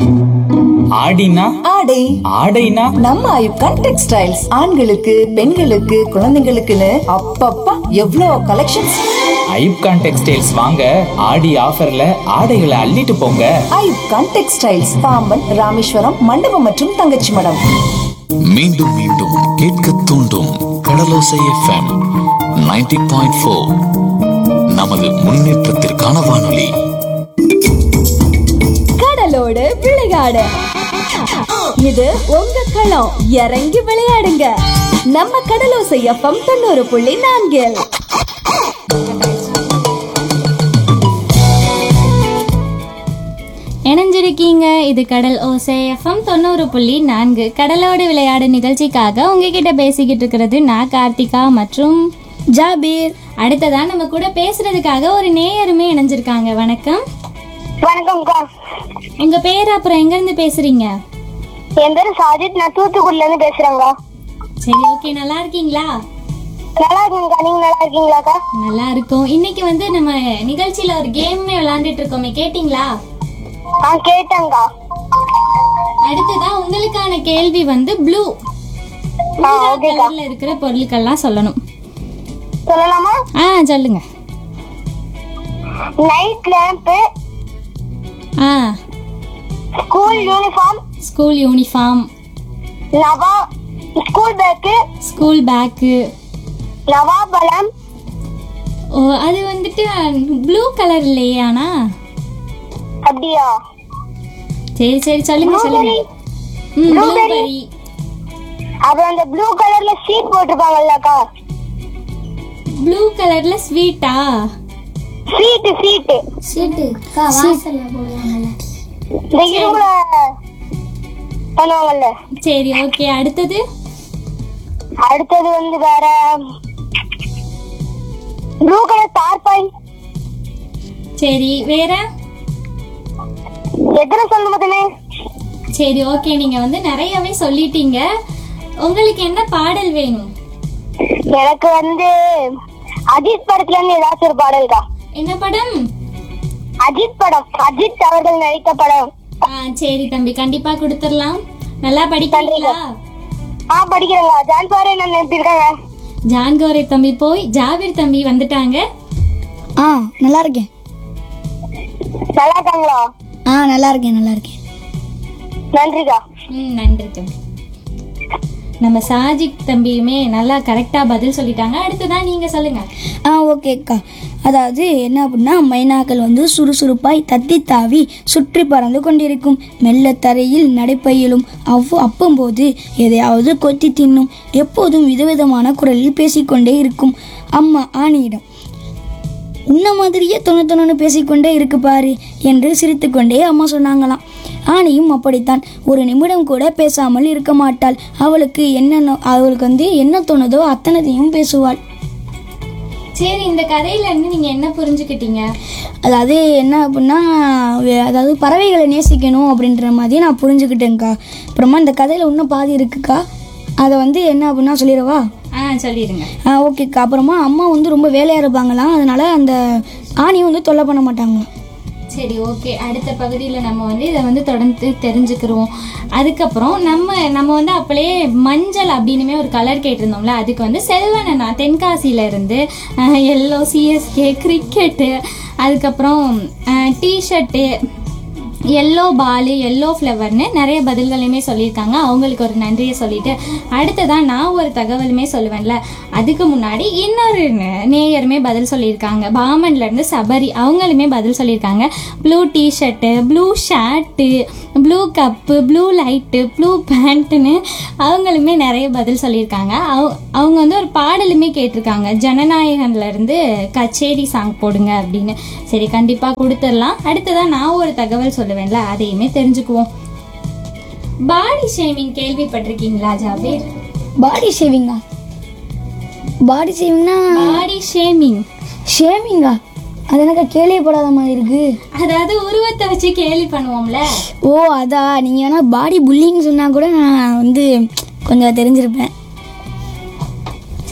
ஆடினா ஆடை ஆடைனா நம்ம ஐப்கான் டெக்ஸ்டைல்ஸ் ஆண்களுக்கு பெண்களுக்கு குழந்தைங்களுக்குன்னு அப்பப்பா எவ்வளோ கலெக்ஷன்ஸ் ஐப்கான் டெக்ஸ்டைல்ஸ் வாங்க ஆடி ஆஃபர்ல ஆடைகளை அள்ளிட்டு போங்க ஐப்கான் டெக்ஸ்டைல்ஸ் பாம்பன் ராமேஸ்வரம் மண்டபம் மற்றும் தங்கச்சி மடம் மீண்டும் மீண்டும் கேட்க தூண்டும் கடலோசை எஃப்எம் 90.4 பாயிண்ட் ஃபோர் நமது முன்னேற்றத்திற்கான வானொலி கடலோடு விளையாடு இது உங்க களம் இறங்கி விளையாடுங்க நம்ம கடலோசை எஃப்எம் தொண்ணூறு புள்ளி நான்கில் இணைஞ்சிருக்கீங்க இது கடல் ஓசை எஃப்எம் தொண்ணூறு புள்ளி நான்கு கடலோடு விளையாடு நிகழ்ச்சிக்காக உங்ககிட்ட பேசிக்கிட்டு இருக்கிறது நான் கார்த்திகா மற்றும் ஜாபீர் அடுத்ததா நம்ம கூட பேசுறதுக்காக ஒரு நேயருமே இணைஞ்சிருக்காங்க வணக்கம் வணக்கம்க்கா உங்க பேர் அப்புறம் எங்க இருந்து பேசுறீங்க என் பேரு சாஜித் நான் தூத்துக்குடில இருந்து பேசுறேங்க சரி ஓகே நல்லா இருக்கீங்களா நல்லா இருக்கீங்கக்கா நீங்க நல்லா இருக்கீங்களாக்கா நல்லா இருக்கும் இன்னைக்கு வந்து நம்ம நிகழ்ச்சியில ஒரு கேம் விளையாண்டுட்டு இருக்கோமே கேட்டிங்களா ஆ கேட்டேங்க்கா அடுத்ததா உங்களுக்கான கேள்வி வந்து ப்ளூ ஆ ஓகேக்கா கலர்ல இருக்கிற பொருட்கள்லாம் சொல்லணும் சொல்லலாமா ஆ சொல்லுங்க நைட் லேம்ப் ஆ ஸ்கூல் யூனிஃபார்ம் ஸ்கூல் யூனிஃபார்ம் நவா ஸ்கூல் பேக்கு ஸ்கூல் பேக்கு நவாபலம் ஓ அது வந்துட்டு ப்ளூ கலர் இல்லையே ஆனா அப்படியா சரி சரி சொல்லுங்க சொல்லுங்க ம் ப்ளூபெரி அப்புறம் அந்த ப்ளூ கலர்ல ஷீட் போட்டிருப்பாங்கல்லக்கா ப்ளூ கலர்ல ஸ்வீட்டா சீட்டு சீட்டு இந்த இரும்புல பண்ணுவாங்கல்ல சரி ஓகே அடுத்தது அடுத்தது வந்து வேற ப்ளூ கலர் தார்பாய் சரி வேற எத்தனை சொல்லணும் மொத்தமே சரி ஓகே நீங்க வந்து நிறையவே சொல்லிட்டீங்க உங்களுக்கு என்ன பாடல் வேணும் எனக்கு வந்து அஜித் படத்துல இருந்து ஏதாச்சும் ஒரு பாடல்கா என்ன படம் அஜித் படம் அஜித் அவர்கள் நடித்த படம் ஆ சரி தம்பி கண்டிப்பா கொடுத்துடலாம் நல்லா படிக்கிறீங்களா ஆ படிக்கிறேங்க ஜான் சார் என்ன நினைப்பிருக்காங்க ஜான்கோரை தம்பி போய் ஜாபீர் தம்பி வந்துட்டாங்க ஆ நல்லா இருக்கேன் நல்லா இருக்காங்களா ஆ நல்லா இருக்கேன் நல்லா இருக்கேன் நன்றிக்கா ம் நன்றி தம்பி நம்ம சாஜிக் தம்பியுமே நல்லா கரெக்டா பதில் சொல்லிட்டாங்க அடுத்ததான் நீங்க சொல்லுங்க ஆ ஓகேக்கா அதாவது என்ன அப்படின்னா மைனாக்கள் வந்து சுறுசுறுப்பாய் தத்தி தாவி சுற்றி பறந்து கொண்டிருக்கும் மெல்ல தரையில் நடைப்பையிலும் அவ் அப்பம்போது எதையாவது கொத்தி தின்னும் எப்போதும் விதவிதமான குரலில் பேசிக்கொண்டே இருக்கும் அம்மா ஆணியிடம் உன்ன மாதிரியே தொண்ணு தொண்ணு பேசிக்கொண்டே இருக்கு பாரு என்று சிரித்துக்கொண்டே அம்மா சொன்னாங்களாம் ஆணியும் அப்படித்தான் ஒரு நிமிடம் கூட பேசாமல் இருக்க மாட்டாள் அவளுக்கு என்ன அவளுக்கு வந்து என்ன தோணுதோ அத்தனத்தையும் பேசுவாள் சரி இந்த கதையில இருந்து நீங்க என்ன புரிஞ்சுக்கிட்டீங்க அதாவது என்ன அப்படின்னா வே- அதாவது பறவைகளை நேசிக்கணும் அப்படின்ற மாதிரி நான் புரிஞ்சுக்கிட்டேங்க்கா அப்புறமா இந்த கதையில் இன்னும் பாதி இருக்குக்கா அதை வந்து என்ன அப்படின்னா சொல்லிடவா ஆ சொல்லிடுங்க ஆ ஓகேக்கா அப்புறமா அம்மா வந்து ரொம்ப வேலையாக இருப்பாங்களாம் அதனால அந்த ஆணியை வந்து தொல்லை பண்ண மாட்டாங்களாம் சரி ஓகே அடுத்த பகுதியில் நம்ம வந்து இதை வந்து தொடர்ந்து தெரிஞ்சுக்கிறோம் அதுக்கப்புறம் நம்ம நம்ம வந்து அப்பளே மஞ்சள் அப்படின்னுமே ஒரு கலர் கேட்டிருந்தோம்ல அதுக்கு வந்து செல்வனனா தென்காசியில இருந்து எல்லோ சிஎஸ்கே கிரிக்கெட்டு அதுக்கப்புறம் டிஷர்ட்டு எல்லோ பாலு எல்லோ ஃப்ளவர்னு நிறைய பதில்களையுமே சொல்லியிருக்காங்க அவங்களுக்கு ஒரு நன்றியை சொல்லிட்டு அடுத்ததான் நான் ஒரு தகவலுமே சொல்லுவேன்ல அதுக்கு முன்னாடி இன்னொரு நே- நேயருமே பதில் சொல்லியிருக்காங்க பாமன்ல இருந்து சபரி அவங்களுமே பதில் சொல்லியிருக்காங்க blue T shirt blue shirt blue cup blue light blue பேண்ட்டுன்னு அவங்களுமே நிறைய பதில் சொல்லியிருக்காங்க அவ- அவங்க வந்து ஒரு பாடலுமே கேட்டிருக்காங்க ஜனநாயகன்ல இருந்து கச்சேரி சாங் போடுங்க அப்படின்னு சரி கண்டிப்பா கொடுத்துடலாம் அடுத்ததான் நான் ஒரு தகவல் சொல்லுவேன்ல அதையுமே தெரிஞ்சுக்குவோம் பாடி ஷேமிங் கேள்விப்பட்டிருக்கீங்களா ஜாபீர் பாடி ஷேவிங்கா பாடி ஷேவிங்னா பாடி ஷேமிங் ஷேவிங்கா அது எனக்கு கேள்விப்படாத மாதிரி இருக்கு அதாவது உருவத்தை வச்சு கேலி பண்ணுவோம்ல ஓ அதா நீங்கள் வேணா பாடி புல்லிங் சொன்னால் கூட நான் வந்து கொஞ்சம் தெரிஞ்சிருப்பேன்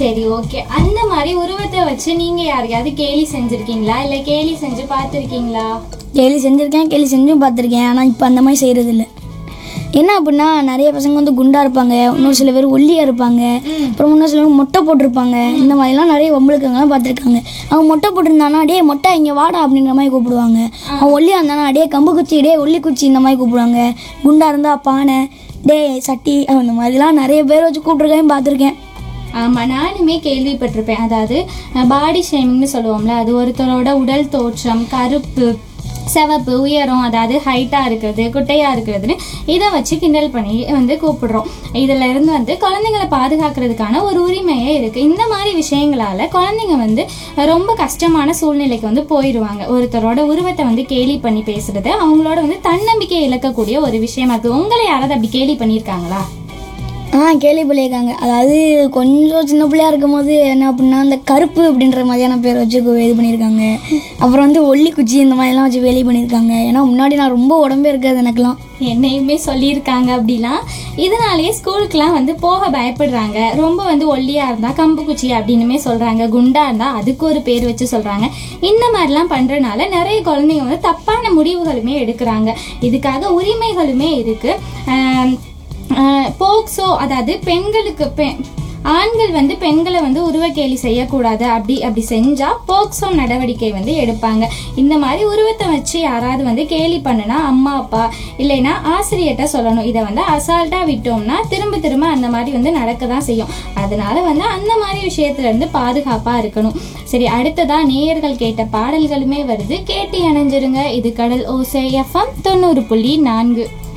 சரி ஓகே அந்த மாதிரி உருவத்தை வச்சு நீங்க யாரையாவது கேலி செஞ்சிருக்கீங்களா இல்ல கேலி செஞ்சு பார்த்திருக்கீங்களா கேலி செஞ்சுருக்கேன் கேலி செஞ்சும் பார்த்துருக்கேன் ஆனால் இப்போ அந்த மாதிரி செய்கிறது இல்ல என்ன அப்படின்னா நிறைய பசங்க வந்து குண்டா இருப்பாங்க இன்னொரு சில பேர் ஒல்லியா இருப்பாங்க அப்புறம் இன்னொரு சில பேர் மொட்டை போட்டிருப்பாங்க இந்த மாதிரிலாம் நிறைய வம்பளுக்கங்கெல்லாம் பார்த்துருக்காங்க அவன் மொட்டை போட்டிருந்தானா டே மொட்டை இங்கே வாடா அப்படின்ற மாதிரி கூப்பிடுவாங்க அவன் ஒல்லியா இருந்தானா டே கம்பு குச்சி டே ஒல்லி குச்சி இந்த மாதிரி கூப்பிடுவாங்க குண்டா இருந்தா பானை டே சட்டி அந்த மாதிரிலாம் நிறைய பேர் வச்சு கூப்பிட்ருக்கேன் பார்த்துருக்கேன் ஆமா நானுமே கேள்விப்பட்டிருப்பேன் அதாவது பாடி ஷேமிங்னு சொல்லுவோம்ல அது ஒருத்தரோட உடல் தோற்றம் கருப்பு சிவப்பு உயரம் அதாவது ஹைட்டாக இருக்கிறது குட்டையாக இருக்கிறதுன்னு இதை வச்சு கிண்டல் பண்ணி வந்து கூப்பிடுறோம் இதுல இருந்து வந்து குழந்தைங்களை பாதுகாக்கிறதுக்கான ஒரு உரிமையே இருக்குது இந்த மாதிரி விஷயங்களால குழந்தைங்க வந்து ரொம்ப கஷ்டமான சூழ்நிலைக்கு வந்து போயிடுவாங்க ஒருத்தரோட உருவத்தை வந்து கேலி பண்ணி பேசுறது அவங்களோட வந்து தன்னம்பிக்கை இழக்கக்கூடிய ஒரு விஷயமா இருக்குது உங்களை யாராவது அப்படி கேலி பண்ணியிருக்காங்களா ஆ கேள்வி பண்ணியிருக்காங்க அதாவது கொஞ்சம் சின்ன பிள்ளையா இருக்கும் போது என்ன அப்படின்னா அந்த கருப்பு அப்படின்ற மாதிரியான பேர் வச்சு கு- இது பண்ணியிருக்காங்க அப்புறம் வந்து ஒல்லி குச்சி இந்த மாதிரிலாம் வச்சு வேலி பண்ணியிருக்காங்க ஏன்னா முன்னாடி நான் ரொம்ப உடம்பே இருக்காது எனக்குலாம் என்னையுமே சொல்லியிருக்காங்க அப்படிலாம் இதனாலேயே ஸ்கூலுக்குலாம் வந்து போக பயப்படுறாங்க ரொம்ப வந்து ஒல்லியா இருந்தா கம்பு குச்சி அப்படின்னுமே சொல்றாங்க குண்டா இருந்தா அதுக்கு ஒரு பேர் வச்சு சொல்றாங்க இந்த மாதிரிலாம் பண்றனால நிறைய குழந்தைங்க வந்து தப்பான முடிவுகளுமே எடுக்கிறாங்க இதுக்காக உரிமைகளுமே இருக்கு ஆம், ஆஹ், போக்சோ அதாவது பெண்களுக்கு பெ ஆண்கள் வந்து பெண்களை வந்து உருவக்கேலி செய்யக்கூடாது அப்படி அப்படி செஞ்சா போக்சோ நடவடிக்கை வந்து எடுப்பாங்க இந்த மாதிரி உருவத்தை வச்சு யாராவது வந்து கேலி பண்ணுனா அம்மா அப்பா இல்லைன்னா ஆசிரியர்கிட்ட சொல்லணும் இதை வந்து அசால்ட்டா விட்டோம்னா திரும்ப திரும்ப அந்த மாதிரி வந்து நடக்க தான் செய்யும் அதனால வந்து அந்த மாதிரி விஷயத்துல இருந்து பாதுகாப்பா இருக்கணும் சரி அடுத்ததா நேயர்கள் கேட்ட பாடல்களுமே வருது கேட்டு இணைஞ்சிருங்க இது கடல் ஓசை எஃப்எம் தொண்ணூறு புள்ளி நான்கு